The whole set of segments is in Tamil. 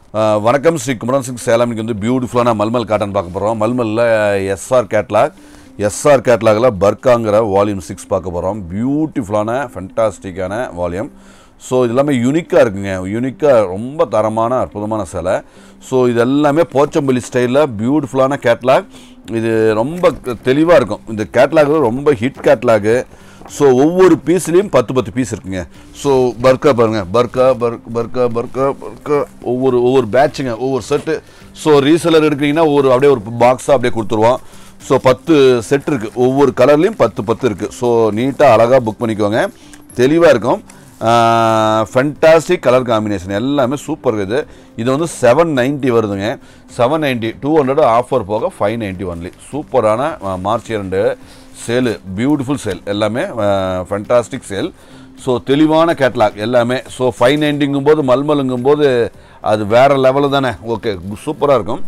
அஹ், வணக்கம் ஸ்ரீ குமரன் சிங் சேலம் இன்னைக்கு வந்து பியூட்டிஃபுல்லான மல்மல் காட்டன் பார்க்க போகிறோம் மல்மலில் எஸ்ஆர் கேட்லாக் எஸ்ஆர் கேட்லாகில் பர்காங்கிற வால்யூம் சிக்ஸ் பார்க்க போகிறோம் பியூட்டிஃபுல்லான ஃபென்டாஸ்டிக்கான வால்யூம் ஸோ இது எல்லாமே யூனிக்காக இருக்குங்க யூனிக்காக ரொம்ப தரமான அற்புதமான சேலை ஸோ இது எல்லாமே போச்சம்பள்ளி ஸ்டைலில் பியூட்டிஃபுல்லான கேட்லாக் இது ரொம்ப தெளிவாக இருக்கும் இந்த கேட்லாக் ரொம்ப ஹிட் கேட்லாகு ஸோ ஒவ்வொரு பீஸ்லேயும் பத்து பத்து பீஸ் இருக்குங்க ஸோ பர்கா பாருங்க பர்கா பர்க் பர்கா பர்கா பர்கா ஒவ்வொரு ஒவ்வொரு பேட்சுங்க ஒவ்வொரு செட்டு ஸோ ரீசெலர் எடுக்கிறீங்கன்னா ஒரு அப்படியே ஒரு பாக்ஸாக அப்படியே கொடுத்துருவோம் ஸோ பத்து செட் இருக்குது ஒவ்வொரு கலர்லேயும் பத்து பத்து இருக்குது ஸோ நீட்டாக அழகாக புக் பண்ணிக்கோங்க தெளிவாக இருக்கும் ஃபென்டாஸ்டிக் கலர் காம்பினேஷன் எல்லாமே சூப்பர் இது இது வந்து செவன் நைன்ட்டி வருதுங்க seven ninety two hundred offer போக ஃபைவ் நைன்ட்டி ஒன்லி சூப்பரான அஹ், மார்ச் இரண்டு சேலு பியூட்டிஃபுல் சேல் எல்லாமே ஃபென்டாஸ்டிக் சேல் ஸோ தெளிவான கேட்லாக் எல்லாமே ஸோ ஃபைவ் நைன்ட்டிங்கும் போது மல்மலுங்கும் போது அது வேறு லெவலு தானே ஓகே சூப்பராக இருக்கும்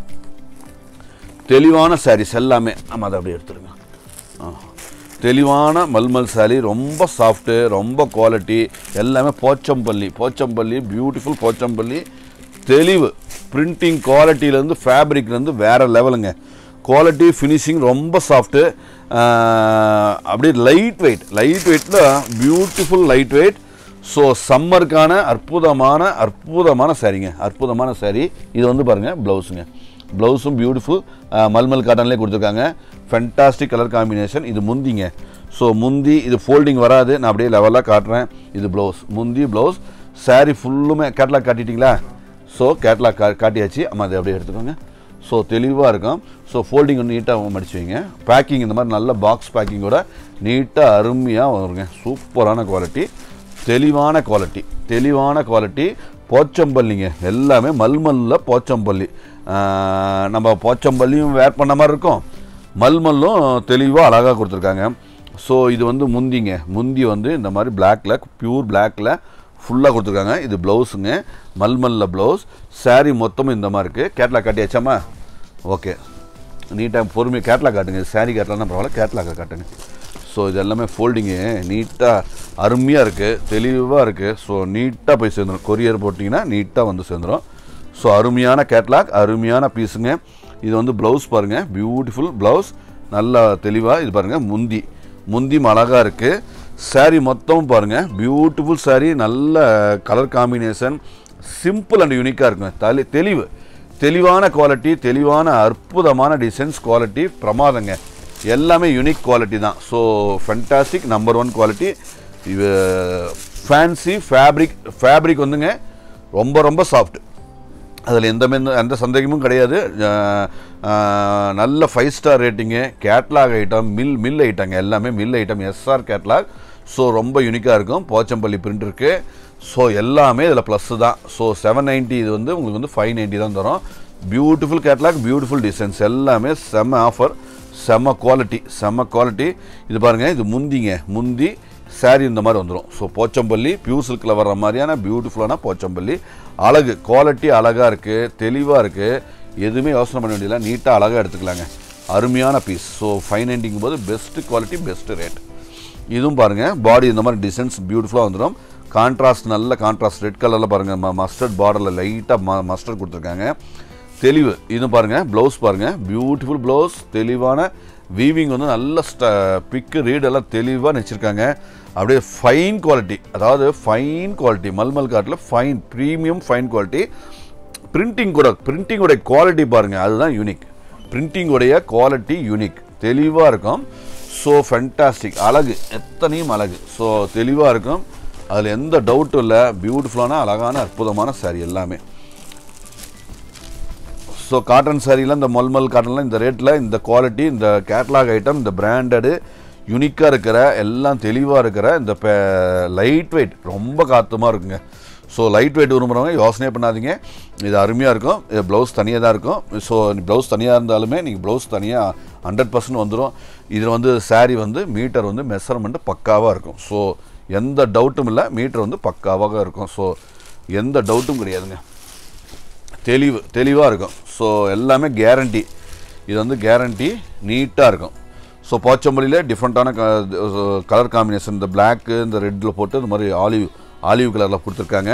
தெளிவான சாரீஸ் எல்லாமே ஆமாம் அதை அப்படியே எடுத்துருங்க ஆ தெளிவான மல்மல் சாரி ரொம்ப சாஃப்ட்டு ரொம்ப குவாலிட்டி எல்லாமே போச்சம்பள்ளி போச்சம்பள்ளி பியூட்டிஃபுல் போச்சம்பள்ளி தெளிவு பிரிண்டிங் குவாலிட்டியிலேருந்து ஃபேப்ரிக்லேருந்து வேறு லெவலுங்க குவாலிட்டி ஃபினிஷிங் ரொம்ப சாஃப்ட்டு அப்படியே லைட் வெயிட் லைட் வெயிட்டில் பியூட்டிஃபுல் லைட் வெயிட் ஸோ சம்மருக்கான அற்புதமான அற்புதமான சாரீங்க அற்புதமான சாரீ இது வந்து பாருங்கள் ப்ளவுஸுங்க ப்ளவுஸும் பியூட்டிஃபுல் மல்மல் காட்டன்லேயே கொடுத்துருக்காங்க ஃபென்டாஸ்டிக் கலர் காம்பினேஷன் இது முந்திங்க ஸோ முந்தி இது ஃபோல்டிங் வராது நான் அப்படியே லெவலாக காட்டுறேன் இது ப்ளவுஸ் முந்தி ப்ளவுஸ் saree ஃபுல்லுமே கேட்லாக் காட்டிட்டீங்களா ஸோ கேட்லாக் கா காட்டியாச்சு அம்மா அதை அப்படியே எடுத்துக்கோங்க ஸோ தெளிவாக இருக்கும் ஸோ ஃபோல்டிங் வந்து நீட்டாக மடிச்சு வைங்க பேக்கிங் இந்த மாதிரி நல்ல பாக்ஸ் பேக்கிங்கோட நீட்டாக அருமையாக வருங்க சூப்பரான குவாலிட்டி தெளிவான குவாலிட்டி தெளிவான குவாலிட்டி போச்சம்பள்ளிங்க எல்லாமே மல்மல்லில் போச்சம்பள்ளி ஆஹ் நம்ம போச்சம்பள்ளியும் வேர் பண்ண மாதிரி இருக்கும் மல்மல்லும் தெளிவாக அழகாக கொடுத்துருக்காங்க ஸோ இது வந்து முந்திங்க முந்தி வந்து இந்த மாதிரி பிளாக்ல பியூர் பிளாக்ல ஃபுல்லாக கொடுத்துருக்காங்க இது ப்ளவுஸுங்க மல்மல்ல ப்ளவுஸ் saree மொத்தமும் இந்த மாதிரி இருக்குது கேட்லாக் காட்டியாச்சாமா ஓகே நீட்டாக பொறுமை கேட்லாக் காட்டுங்க saree கேட்லாக்னா பரவாயில்ல கேட்லாக்கை காட்டுங்க ஸோ இது எல்லாமே ஃபோல்டிங்கு நீட்டாக அருமையாக இருக்குது தெளிவாக இருக்குது ஸோ நீட்டாக போய் சேர்ந்துடும் கொரியர் போட்டிங்கன்னா நீட்டாக வந்து சேர்ந்துடும் ஸோ அருமையான கேட்லாக் அருமையான பீஸுங்க இது வந்து ப்ளவுஸ் பாருங்கள் பியூட்டிஃபுல் ப்ளவுஸ் நல்லா தெளிவாக இது பாருங்கள் முந்தி முந்தி அழகாக இருக்குது saree மொத்தம் பாருங்கள் பியூட்டிஃபுல் saree நல்ல கலர் காம்பினேஷன் சிம்பிள் அண்ட் யூனிக்காக இருக்குங்க தலி தெளிவு தெளிவான குவாலிட்டி தெளிவான அற்புதமான டிசைன்ஸ் குவாலிட்டி பிரமாதங்க எல்லாமே யூனிக் குவாலிட்டி தான் so fantastic number one quality இது ஃபேன்சி ஃபேப்ரிக் ஃபேப்ரிக் வந்துங்க ரொம்ப ரொம்ப சாஃப்ட் அதில் எந்த மெந்த- எந்த சந்தேகமும் கிடையாது அஹ், அஹ், நல்ல five star rating catalogue item mill mill ஐட்டங்க எல்லாமே mill item SR catalogue so ரொம்ப யூனிக்காக இருக்கும் போச்சம்பள்ளி பிரிண்ட் இருக்குது ஸோ எல்லாமே இதில் ப்ளஸ் தான் ஸோ செவன் நைன்ட்டி இது வந்து உங்களுக்கு வந்து ஃபைவ் நைன்ட்டி தான் தரும் பியூட்டிஃபுல் கேட்லாக் பியூட்டிஃபுல் டிசைன்ஸ் எல்லாமே செம்ம ஆஃபர் செம்ம குவாலிட்டி செம்ம குவாலிட்டி இது பாருங்கள் இது முந்திங்க முந்தி saree இந்த மாதிரி வந்துடும் ஸோ போச்சம்பள்ளி பியூர் சில்கில் வர்ற மாதிரியான பியூட்டிஃபுல்லான போச்சம்பள்ளி அழகு குவாலிட்டி அழகாக இருக்குது தெளிவாக இருக்குது எதுவுமே யோசனை பண்ண வேண்டியதில்லை நீட்டாக அழகாக எடுத்துக்கலாங்க அருமையான பீஸ் ஸோ ஃபைவ் நைன்ட்டிங்கும் போது பெஸ்ட்டு குவாலிட்டி பெஸ்ட்டு ரேட் இதுவும் பாருங்கள் பாடி இந்த மாதிரி டிசைன்ஸ் பியூட்டிஃபுல்லாக வந்துடும் கான்ட்ராஸ்ட் நல்ல கான்ட்ராஸ்ட் ரெட் கலரில் பாருங்கள் மஸ்டர்ட் பார்டரில் லைட்டாக ம மஸ்டர்ட் கொடுத்துருக்காங்க தெளிவு இது பாருங்கள் ப்ளவுஸ் பாருங்கள் பியூட்டிஃபுல் ப்ளவுஸ் தெளிவான வீவிங் வந்து நல்ல ஸ்ட பிக்கு ரீடெல்லாம் தெளிவாக வச்சுருக்காங்க அப்படியே ஃபைன் குவாலிட்டி அதாவது ஃபைன் குவாலிட்டி மல்மல் காட்டில் fine premium fine quality printing கூட பிரிண்டிங்கோடைய குவாலிட்டி பாருங்கள் அதுதான் யூனிக் பிரிண்டிங்கோடைய குவாலிட்டி யூனிக் தெளிவாக இருக்கும் ஸோ ஃபென்டாஸ்டிக் அழகு எத்தனையும் அழகு ஸோ தெளிவாக இருக்கும் அதில் எந்த டவுட்டும் இல்லை பியூட்டிஃபுல்லான அழகான அற்புதமான saree எல்லாமே ஸோ காட்டன் சாரீலாம் இந்த மல்மல் காட்டன்லாம் இந்த ரேட்டில் இந்த குவாலிட்டி இந்த கேட்லாக் ஐட்டம் இந்த பிராண்டடு யூனிக்காக இருக்கிற எல்லாம் தெளிவாக இருக்கிற இந்த லைட் வெயிட் ரொம்ப காத்துமாக இருக்குங்க ஸோ லைட் வெயிட் விரும்புகிறவங்க யோசனையே பண்ணாதீங்க இது அருமையாக இருக்கும் இது ப்ளவுஸ் தனியாக தான் இருக்கும் ஸோ ப்ளவுஸ் தனியாக இருந்தாலுமே நீங்கள் ப்ளவுஸ் தனியாக ஹண்ட்ரட் பர்சன்ட் வந்துடும் இதில் வந்து saree வந்து மீட்டர் வந்து மெஷர்மெண்ட் பக்காவாக இருக்கும் ஸோ எந்த டவுட்டும் இல்லை மீட்டர் வந்து பக்காவாக இருக்கும் ஸோ எந்த டவுட்டும் கிடையாதுங்க தெளிவு தெளிவாக இருக்கும் ஸோ எல்லாமே கேரண்டி இது வந்து கேரண்டி நீட்டாக இருக்கும் ஸோ போச்சம்பள்ளியில் டிஃப்ரெண்ட்டான கலர் காம்பினேஷன் இந்த பிளாக்கு இந்த ரெட்டில் போட்டு இந்த மாதிரி ஆலிவ் ஆலிவ் கலரில் கொடுத்துருக்காங்க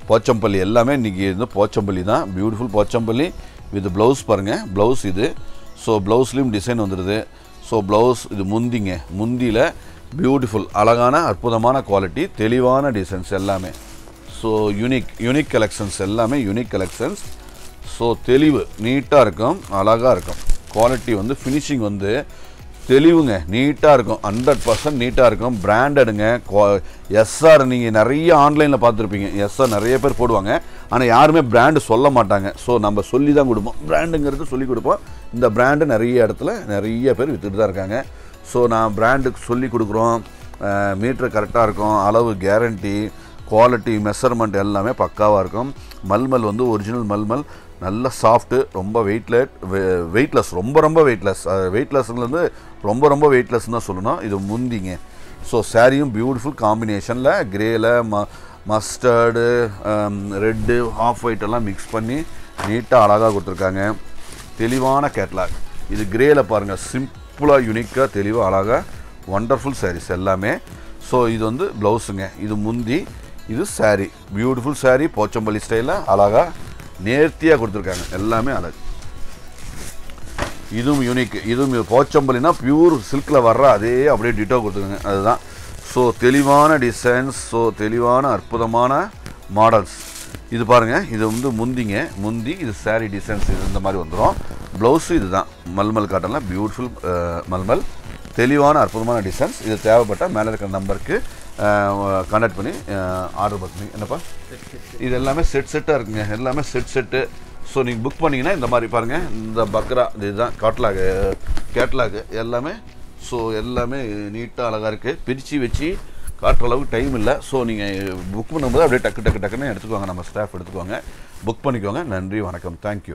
போச்சம்பள்ளி எல்லாமே இன்றைக்கி வந்து போச்சம்பள்ளி தான் பியூட்டிஃபுல் போச்சம்பள்ளி வித் ப்ளவுஸ் பாருங்கள் ப்ளவுஸ் இது ஸோ ப்ளவுஸ்லேயும் டிசைன் வந்துடுது ஸோ ப்ளவுஸ் இது முந்திங்க முந்தியில் பியூட்டிஃபுல் அழகான அற்புதமான குவாலிட்டி தெளிவான டிசைன்ஸ் எல்லாமே ஸோ யூனிக் யூனிக் கலெக்ஷன்ஸ் எல்லாமே யூனிக் கலெக்ஷன்ஸ் ஸோ தெளிவு நீட்டாக இருக்கும் அழகாக இருக்கும் குவாலிட்டி வந்து ஃபினிஷிங் வந்து தெளிவுங்க நீட்டாக இருக்கும் ஹண்ட்ரட் பர்சன்ட் நீட்டாக இருக்கும் பிராண்டடுங்க எஸ்ஆர் நீங்கள் நிறைய ஆன்லைனில் பார்த்துருப்பீங்க எஸ்ஆர் நிறைய பேர் போடுவாங்க ஆனால் யாருமே பிராண்டு சொல்ல மாட்டாங்க ஸோ நம்ம சொல்லி தான் கொடுப்போம் பிராண்டுங்கிறது சொல்லி கொடுப்போம் இந்த பிராண்டு நிறைய இடத்துல நிறைய பேர் வித்துட்டு தான் இருக்காங்க ஸோ நான் பிராண்டுக்கு சொல்லி கொடுக்குறோம் மீட்ரு கரெக்டாக இருக்கும் அளவு கேரண்டி குவாலிட்டி மெஷர்மெண்ட் எல்லாமே பக்காவாக இருக்கும் மல்மல் வந்து ஒரிஜினல் மல்மல் நல்ல சாஃப்ட்டு ரொம்ப வெயிட்லெட் வெயிட்லெஸ் ரொம்ப ரொம்ப வெயிட்லெஸ் வெயிட்லெஸ்லேருந்து ரொம்ப ரொம்ப வெயிட்லெஸ் தான் சொல்லணும் இது முந்திங்க ஸோ சாரியும் பியூட்டிஃபுல் காம்பினேஷனில் கிரேல ம மஸ்டர்டு ரெட்டு ஆஃப் ஒயிட் எல்லாம் மிக்ஸ் பண்ணி நீட்டாக அழகாக கொடுத்துருக்காங்க தெளிவான கேட்லாக் இது கிரேல பாருங்கள் சிம்பிளாக யூனிக்காக தெளிவாக அழகாக ஒண்டர்ஃபுல் sarees எல்லாமே ஸோ இது வந்து ப்ளவுஸுங்க இது முந்தி இது saree பியூட்டிஃபுல் saree போச்சம்பள்ளி ஸ்டைலில் அழகாக நேர்த்தியாக கொடுத்துருக்காங்க எல்லாமே அழகு இதுவும் யூனிக் இதுவும் போச்சம்பள்ளினா பியூர் சில்கில் வர்ற அதே அப்படியே டிட்டோ கொடுத்துருங்க அதுதான் ஸோ தெளிவான டிசைன்ஸ் ஸோ தெளிவான அற்புதமான மாடல்ஸ் இது பாருங்கள் இது வந்து முந்திங்க முந்தி இது saree டிசைன்ஸ் இது இந்த மாதிரி வந்துடும் ப்ளவுஸு இதுதான் மல்மல் காட்டனில் பியூட்டிஃபுல் மல்மல் தெளிவான அற்புதமான டிசைன்ஸ் இது தேவைப்பட்ட மேலே இருக்கிற நம்பருக்கு கான்டாக்ட் பண்ணி ஆர்டர் பண்ணி என்னப்பா இது எல்லாமே செட் செட்டாக இருக்குங்க எல்லாமே செட் செட்டு ஸோ நீங்கள் புக் பண்ணிங்கன்னா இந்த மாதிரி பாருங்கள் இந்த பக்ரா இதுதான் காட்லாகு கேட்லாகு எல்லாமே ஸோ எல்லாமே நீட்டாக அழகாக இருக்குது பிரித்து வச்சு காட்டுற அளவுக்கு டைம் இல்லை ஸோ நீங்கள் புக் பண்ணும்போது அப்படியே டக்கு டக்கு டக்குன்னு எடுத்துக்கோங்க நம்ம ஸ்டாஃப் எடுத்துக்கோங்க புக் பண்ணிக்கோங்க நன்றி வணக்கம் தேங்க்யூ